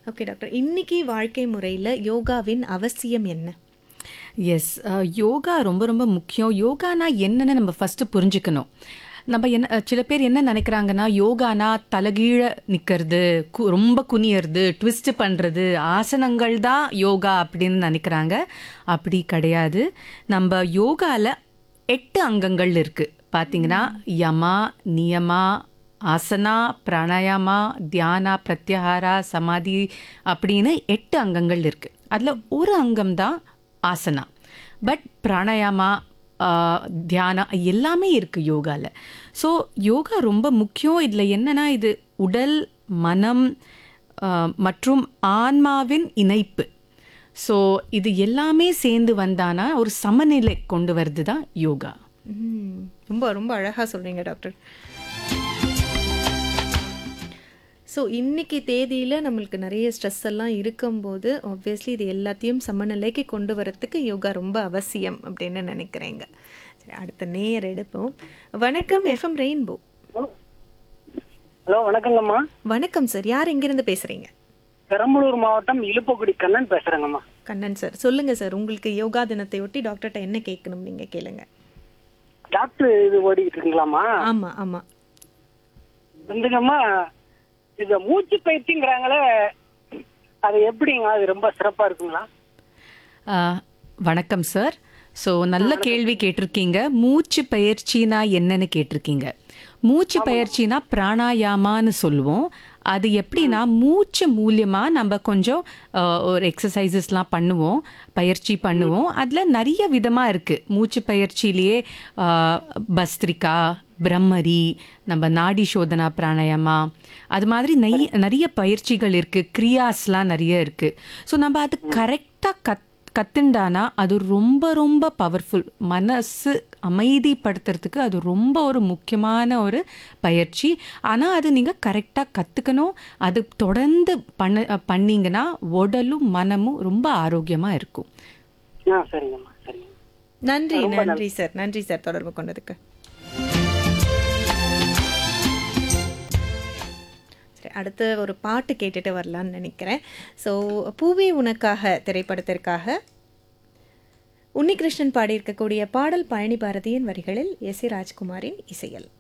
okay doctor இன்னைக்கு வாழ்க்கை முறையில் யோகாவின் அவசியம் என்ன எஸ் யோகா ரொம்ப ரொம்ப முக்கியம் யோகானா என்னன்னு நம்ம ஃபஸ்ட்டு புரிஞ்சுக்கணும் நம்ம என்ன அஹ், சில பேர் என்ன நினைக்கிறாங்கன்னா யோகானா தலகீழ நிற்கிறது கு ரொம்ப குனியறது ட்விஸ்ட் பண்ணுறது ஆசனங்கள் தான் யோகா அப்படின்னு நினைக்கிறாங்க அப்படி கிடையாது நம்ம யோகாவில் எட்டு அங்கங்கள் இருக்குது பார்த்தீங்கன்னா யமா நியமா ஆசனா பிராணாயாமா தியானா பிரத்யாகாரா சமாதி அப்படின்னு எட்டு அங்கங்கள் இருக்குது அதில் ஒரு அங்கம் தான் ஆசனா பட் பிராணாயாமா ஆ, தியானா எல்லாமே இருக்குது யோகாவில் ஸோ யோகா ரொம்ப முக்கியம் இதில் என்னன்னா இது உடல் மனம் ஆ, மற்றும் ஆன்மாவின் இணைப்பு ஸோ இது எல்லாமே சேர்ந்து வந்தானா ஒரு சமநிலை கொண்டு வருது தான் யோகா ம், ரொம்ப ரொம்ப அழகாக சொல்கிறீங்க டாக்டர் ஸோ இன்னைக்கு தேதியில் நம்மளுக்கு நிறைய ஸ்ட்ரெஸ் எல்லாம் இருக்கும்போது ஆப்வியஸ்லி இது எல்லாத்தையும் சமநிலைக்கு கொண்டு வரத்துக்கு யோகா ரொம்ப அவசியம் அப்படின்னு நினைக்கிறேங்க சரி அடுத்த நேர் எடுப்போம் வணக்கம் எஃப்எம் ரெயின்போ ஹலோ வணக்கங்கம்மா வணக்கம் சார் யார் எங்கேருந்து பேசுகிறீங்க பெரம்பலூர் மாவட்டம் இலுப்பக்குடி கண்ணன் பேசுறேங்கம்மா கண்ணன் சார் சொல்லுங்க சார் உங்களுக்கு யோகா தினத்தை ஒட்டி டாக்டர்கிட்ட என்ன கேட்கணும் நீங்க கேளுங்க டாக்டர் இது ஓடிக்கிட்டு இருக்குங்களாம்மா ஆமா ஆமா வந்துங்கம்மா இந்த மூச்சு பயிற்சிங்கிறாங்களே அது எப்படிங்க அது ரொம்ப சிறப்பா இருக்குங்களா ஆ, வணக்கம் சார் ஸோ நல்ல கேள்வி கேட்டிருக்கீங்க மூச்சு பயிற்சினா என்னன்னு கேட்டிருக்கீங்க மூச்சு பயிற்சினா பிராணாயாமான்னு சொல்லுவோம் அது எப்படின்னா மூச்சு மூலியமா நம்ம கொஞ்சம் ஆ, ஒரு எக்ஸசைசஸ்லாம் பண்ணுவோம் பயிற்சி பண்ணுவோம் அதில் நிறைய விதமாக இருக்குது மூச்சு பயிற்சியிலேயே ஆ, பஸ்திரிகா பிரம்மரி நம்ம நாடி சோதனா பிராணாயாமா அது மாதிரி நெய் நிறைய பயிற்சிகள் இருக்குது கிரியாஸ்லாம் நிறைய இருக்குது ஸோ நம்ம அது கரெக்டாக கத் கத்துண்டானா அது ரொம்ப ரொம்ப பவர்ஃபுல் மனசு அமைதிப்படுத்துறதுக்கு அது ரொம்ப ஒரு முக்கியமான ஒரு பயிற்சி ஆனால் அது நீங்கள் கரெக்டாக கற்றுக்கணும் அது தொடர்ந்து பண்ண பண்ணீங்கன்னா உடலும் மனமும் ரொம்ப ஆரோக்கியமாக இருக்கும் ஆ சரிங்கம்மா சரிங்க நன்றி நன்றி சார் நன்றி சார் தொடர்பு கொண்டதுக்கு சரி அடுத்து ஒரு பாட்டு கேட்டுட்டு வரலான்னு நினைக்கிறேன் ஸோ பூவே உனக்காக திரைப்படத்திற்காக உன்னிகிருஷ்ணன் பாடியிருக்கக்கூடிய பாடல் பழனி பாரதியின் வரிகளில் எஸ் ஏ ராஜ்குமாரின் இசையல்